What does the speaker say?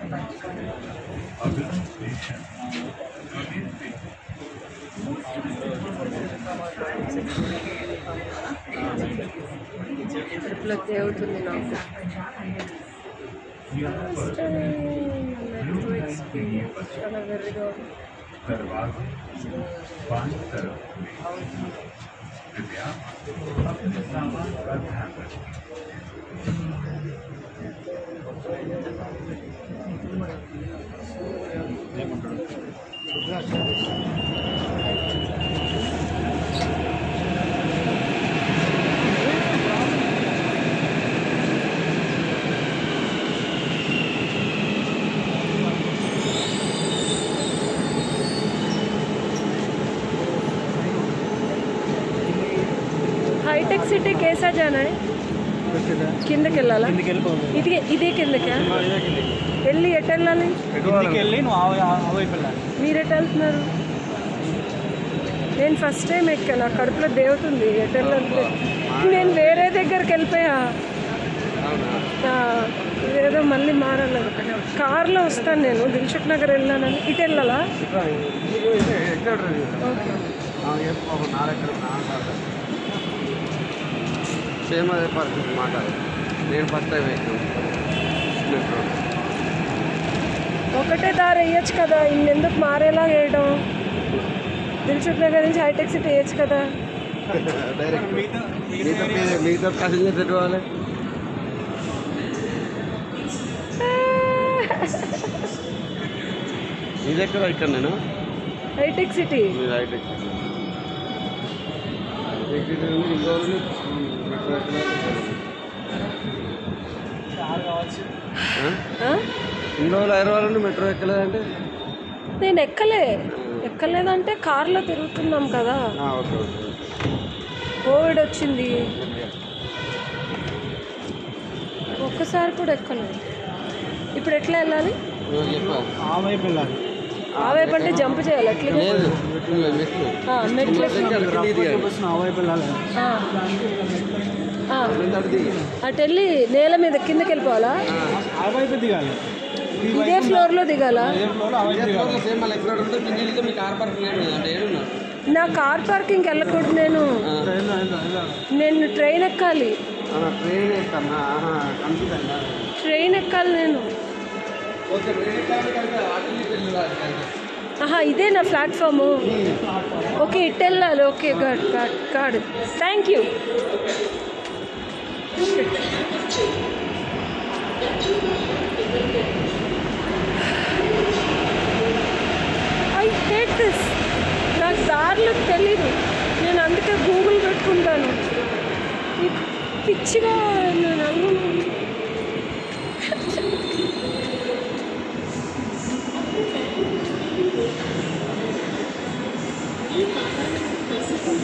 अगला स्टेशन कबीर सिंह ఇట్లా తేవుతుంది నాకు यहाँ पर ब्लू लाइन के ये बस చాలా వెర్రిగా ఉంది. दरवाजे बाई तरफ में कृपया अपने सामान का ध्यान रखें హైటెక్ సిటీ కేసా జానా है? కిందకి వెళ్ళాలా ఇది ఇదే కిందకా వెళ్ళి ఎటు వెళ్ళాలి వెళ్ళి నువ్వు ఆ వైపు వెళ్ళాలి మీరు ఎటు వెళ్తున్నారు నేను ఫస్ట్ టైం ఎక్కాను ఆ కడుపులో దేవుతుంది ఎటు వెళ్ళాలి నేను వేరే దగ్గరికి వెళ్ళిపోయా ఆ, ఏదో మళ్ళీ మారాలి కార్లో వస్తాను నేను దిల్సుఖ్ నగర్ వెళ్ళానని ఇటు వెళ్ళాలా ఓకే సేమ్ అదే పరిస్థితి మాట నేను ఫస్ట్ టైం ఎక్కాను ఒకటే దారి వేయచ్చు కదా ఇన్నెందుకు మారేలా వేయడం దిల్సుఖ్ నగర్ నుంచి హైటెక్ సిటీ వేయచ్చు కదా డైరెక్ట్ మిగతా పే- మిగతా ప్యాసింజర్స్ ఎటు పోవాలి ఇది ఎక్కడ ఇక్కడ నేను హైటెక్ సిటీ మీరు హైటెక్ ఇంకో మెట్రో ఆ? ఇన్ని రోజులు హైదరాబాద్ నుండి మెట్రో ఎక్కలేదంటే నేను ఎక్కలే ఎక్కలేదంటే కార్లో తిరుగుతున్నాం కదా ఆ, ఓకే ఓకే కోవిడ్ వచ్చింది ఒక్కసారి కూడా ఎక్కలేదు ఇప్పుడు ఎట్లా వెళ్ళాలి నువ్వు చెప్పా ఆ వైపు వెళ్ళాలి ఆ వైపు అంటే జంప్ చేయాలి ఎట్లా లేదు మెట్లు మెట్లు ఆ, మెట్లు మెట్లు ఎక్కి అక్కడికి దిగాలి. బస్సు ఆ వైపు వెళ్ళాలి ఆ. ఆ, రెండు అటు దిగి అటు వెళ్ళి నేల మీద కిందకి వెళ్ళిపోవాలా ఆ వైపు దిగాలి ఈ ఇదే ఫ్లోర్లో దిగాలా అదే ఫ్లోర్ ఆ వైపు దిగాలి సేమ్ మళ్ళీ ఎక్కడ ఉంటే కింద వెళ్తే మీ కార్ పార్కింగ్ లేదు అంటే ఏడున్నారు నా కార్ పార్కింగ్కి వెళ్ళకూడదు నేను వెళ్ళు, వెళ్ళు, వెళ్ళు. నేను ట్రైన్ ఎక్కాలి ట్రైన్ ఎక్కన్నా కన్ఫ్యూజ్ అయిందా ట్రైన్ ఎక్కాలి నేను ఓకే ట్రైన్ ఎక్కాలి అటు ఇటు వెళ్ళాలి ఆహా ఇదే నా ప్లాట్ఫాము ఓకే ఇటు వెళ్ళాలి okay god god god thank you I hate this నాకు దారులు తెలీదు నేను అందుకే గూగుల్ పెట్టుకుంటాను ఈ పిచ్చిగా నేను అనుకున్నాను